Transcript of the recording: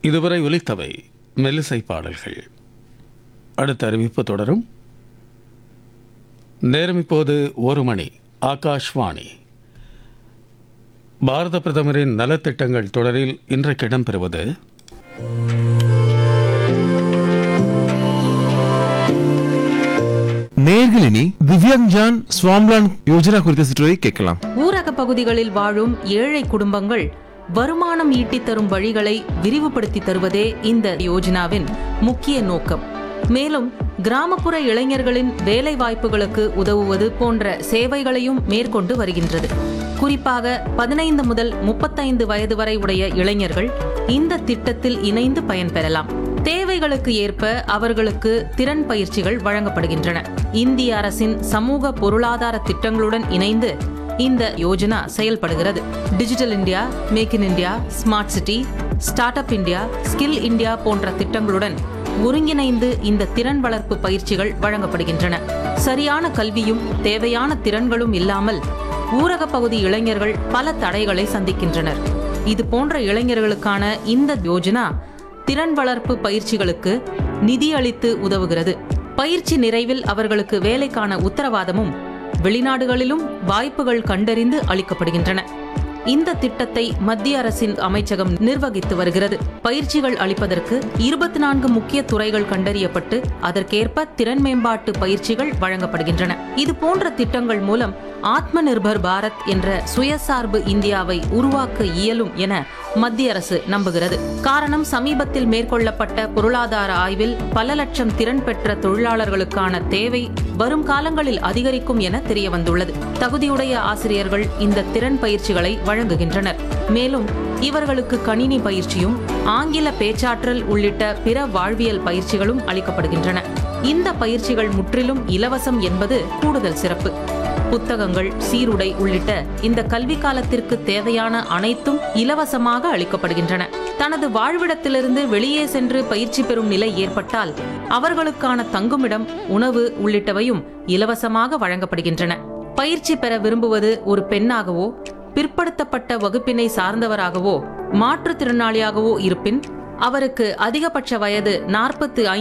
இதுவரை ஒலித்தவை மெல்லிசை பாடல்கள் அடுத்த அறிவிப்பு தொடரும் நேரம் இப்போது ஒரு மணி ஆகாஷ்வாணி பாரத பிரதமரின் நலத்திட்டங்கள் தொடரில் இன்றைக்கு இடம்பெறுவது நேர்களினி திவ்யாங் ஜான் ஸ்வாம்லான் யோஜனா குறித்த சிற்றுரை கேட்கலாம் ஊரக பகுதிகளில் வாழும் ஏழை குடும்பங்கள் வருமானம் ஈட்டித் தரும் வழிகளை விரிவுபடுத்தி தருவதே இந்த யோஜனாவின் முக்கிய நோக்கம் மேலும் கிராமப்புற இளைஞர்களின் வேலை வாய்ப்புகளுக்கு உதவுவது போன்ற சேவைகளையும் மேற்கொண்டு வருகின்றது குறிப்பாக பதினைந்து முதல் முப்பத்தைந்து வயது வரை உடைய இளைஞர்கள் இந்த திட்டத்தில் இணைந்து பயன்பெறலாம் தேவைகளுக்கு ஏற்ப அவர்களுக்கு திறன் பயிற்சிகள் வழங்கப்படுகின்றன இந்திய அரசின் சமூக பொருளாதார திட்டங்களுடன் இணைந்து இந்த யோஜனா செயல்படுகிறது digital India make in India smart city start up India skill India போன்ற திட்டங்களுடன் ஒருங்கிணைந்து இந்த திறன் வளர்ப்பு பயிற்சிகள் வழங்கப்படுகின்றன சரியான கல்வியும் தேவையான திறன்களும் இல்லாமல் ஊரக பகுதி இளைஞர்கள் பல தடைகளை சந்திக்கின்றனர் இது போன்ற இளைஞர்களுக்கான இந்த யோஜனா திறன் வளர்ப்பு பயிற்சிகளுக்கு நிதி அளித்து உதவுகிறது பயிற்சி நிறைவில் அவர்களுக்கு வேலைக்கான உத்தரவாதமும் வெளிநாடுகளிலும் வாய்ப்புகள் கண்டறிந்து அளிக்கப்படுகின்றன இந்த திட்டத்தை மத்திய அரசின் அமைச்சகம் நிர்வகித்து வருகிறது பயிற்சிகள் அளிப்பதற்கு இருபத்தி நான்கு முக்கிய துறைகள் கண்டறியப்பட்டு அதற்கேற்ப திறன் மேம்பாட்டு பயிற்சிகள் வழங்கப்படுகின்றன இது போன்ற திட்டங்கள் மூலம் ஆத்ம நிர்பர் பாரத் என்ற சுயசார்பு இந்தியாவை உருவாக்க இயலும் என மத்திய அரசு நம்புகிறது காரணம் சமீபத்தில் மேற்கொள்ளப்பட்ட பொருளாதார ஆய்வில் பல லட்சம் திறன் பெற்ற தொழிலாளர்களுக்கான தேவை வரும் காலங்களில் அதிகரிக்கும் என தெரிய வந்துள்ளது தகுதியுடைய ஆசிரியர்கள் இந்த திறன் பயிற்சிகளை வழங்குகின்றனர் மேலும் இவர்களுக்கு கணினி பயிற்சியும் ஆங்கில பேச்சாற்றல் உள்ளிட்ட பிற வாழ்வியல் பயிற்சிகளும் அளிக்கப்படுகின்றன இந்த பயிற்சிகள் முற்றிலும் இலவசம் என்பது கூடுதல் சிறப்பு புத்தகங்கள் சீருடை உள்ளிட்ட இந்த கல்வி காலத்திற்கு தேவையான அனைத்தும் இலவசமாக அளிக்கப்படுகின்றன தனது வாழ்விடத்திலிருந்து வெளியே சென்று பயிற்சி பெறும் நிலை ஏற்பட்டால் அவர்களுக்கான தங்குமிடம் உணவு உள்ளிட்டவையும் இலவசமாக வழங்கப்படுகின்றன பயிற்சி பெற விரும்புவது ஒரு பெண்ணாகவோ பிற்படுத்தப்பட்ட வகுப்பினை சார்ந்தவராகவோ மாற்றுத்திறனாளியாகவோ இருப்பின் அவருக்கு அதிகபட்ச வயது நாற்பத்து